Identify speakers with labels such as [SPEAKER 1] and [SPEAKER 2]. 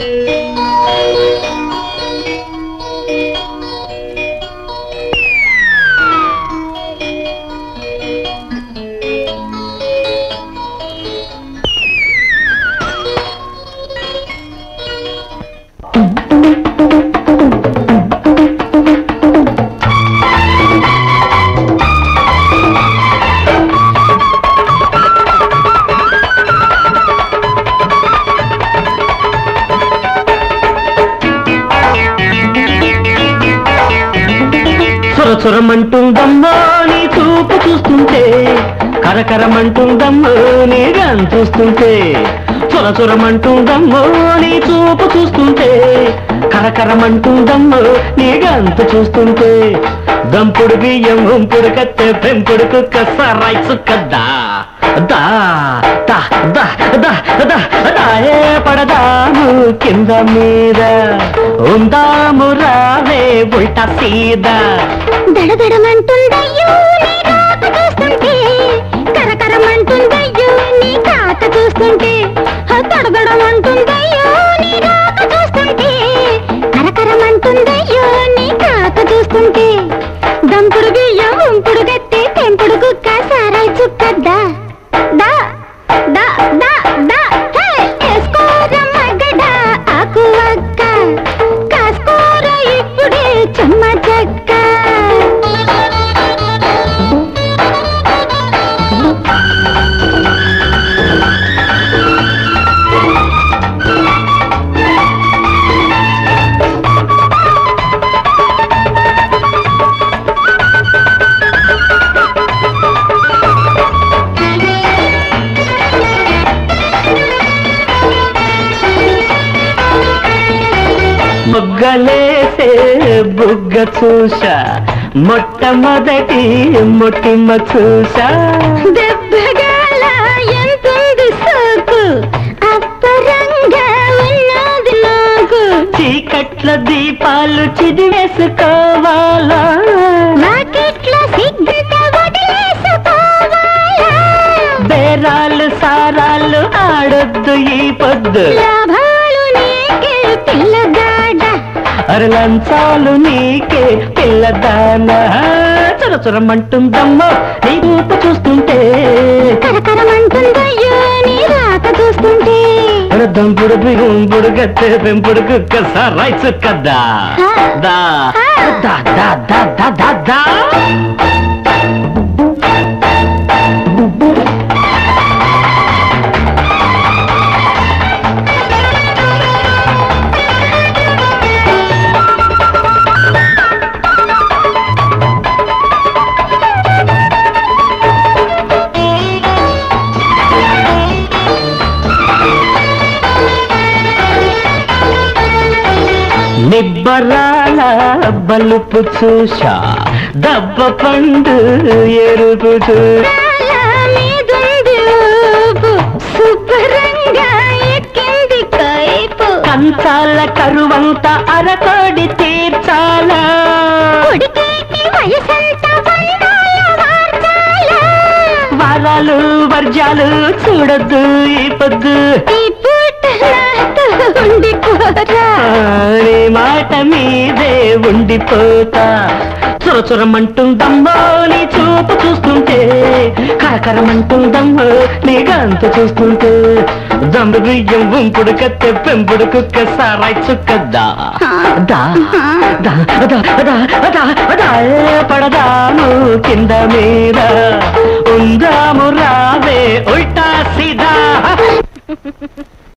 [SPEAKER 1] చురచురమంటుందమ్మో నీ చూపు చూస్తుంటే కరకరమంటుందమ్మో నీ గం చూస్తుంటే చురచురమంటుందమ్మో నీ చూపు చూస్తుంటే కరకరమంటుందమ్మో నీ గంతు చూస్తుంటే దంపుడు బియ్యం ఉంపుడు కత్తె పెంపుడు కుక్క సరాయి చుక్కద్దా దా దా దా దా దా దాయే పడదాము కింద మీద ఉందాము రావే ఉల్టా సీదా
[SPEAKER 2] దడదడమంటుందయ్యో నీ రాక చూస్తుంటే కరకరమంటుందయ్యో నీ కాక చూస్తుంటే హ, దడదడమంటుందయ్యో నీ రాక చూస్తుంటే కరకరమంటుందయ్యో నీ కాక చూస్తుంటే దంపుడు బియ్యం ఉంపుడు గట్టి తెంపుడు కుక్క సారాయి చుక్కద్దా దా దా దా దా హే ఎస్కోరమ్మ గడ్డ ఆకు వక్క కాస్కోర ఇప్పుడే చుమ్మ చెక్క
[SPEAKER 1] మొగ్గలేసే బుగ్గ చూసా మొట్టమొదటి మొట్టిమ్మ చూసా
[SPEAKER 2] దెబ్బగాల ఎంతుంది సోకు అప్పరంగా ఉన్నది నాకు
[SPEAKER 1] చీకట్ల దీపాలు చిదివేసుకోవాలా
[SPEAKER 2] వాకిట్లో సిగ్గుత వదిలేసుకోవాలా
[SPEAKER 1] బేరాలు సారాలు ఆడొద్దు ఈ పొద్దు
[SPEAKER 2] లాభాలు నీకే పిల్లగాడ
[SPEAKER 1] అర లంచాలు నీకే పిల్లదానా చుర చురమంటుందమ్మో నీ రూపు చూస్తుంటే
[SPEAKER 2] కరకరమంటుందయ్యో నీ రాక చూస్తుంటే
[SPEAKER 1] అర దంపుడు బిగుంపుడు గత్తె పెంపుడు కుక్క సరాయి చుక్కద్దా దా దా దా దా దా దా దా నిబ్బరాల బలుపు చూసా దబ్బ పండు ఎరుపు చూసా
[SPEAKER 2] రాల మీదుంది ఊపు శుభ్రంగా ఎక్కింది కైపు
[SPEAKER 1] కంచాల కరువంత అరకోడి తీర్చాలా
[SPEAKER 2] కొడుకేకి వయసంత బంధాల వార్చాల
[SPEAKER 1] వరాలు వర్జాలు చూడొద్దు ఈ పొద్దు
[SPEAKER 2] ఈ పూట నాతో ఉండిపోరా
[SPEAKER 1] నీ మాట మీదే ఉండిపోతా చుర చురమంటుందమ్మో నీ చూపు చూస్తుంటే కరకరమంటుందమ్మో నీ గంతు చూస్తుంటే దమ్ము బియ్యం ఉంపుడు కత్తె పెంపుడు కుక్క సారాయి చుక్కద్దా దా దా దా దా దా దా ఏ పడదాను కింద మీద